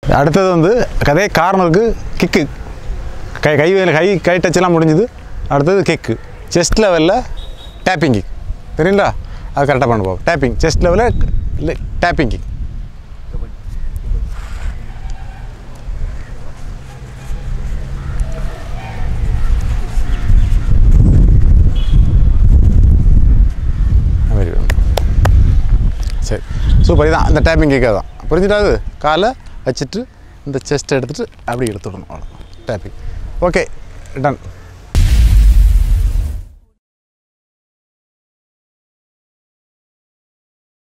அடுத்தது வந்து கதை கார்னருக்கு கிக்கு கை கை வேலை கை கை டச்செல்லாம் முடிஞ்சுது அடுத்தது கிக்கு செஸ்ட் லெவலில் டேப்பிங் கிக் தெரியுங்களா அது கரெக்டாக பண்ண போகும் டேப்பிங் செஸ்ட் லெவலில் டேப்பிங் கிக் வெரி குட் சரி சூப்பர் இதான் அந்த டேப்பிங் கேட்க தான் புரிஞ்சுட்டாது காலை வச்சுட்டு இந்த செஸ்ட் எடுத்துகிட்டு அப்படி எடுத்து விடணும் அவ்வளோ டேப்பிங் ஓகே டன்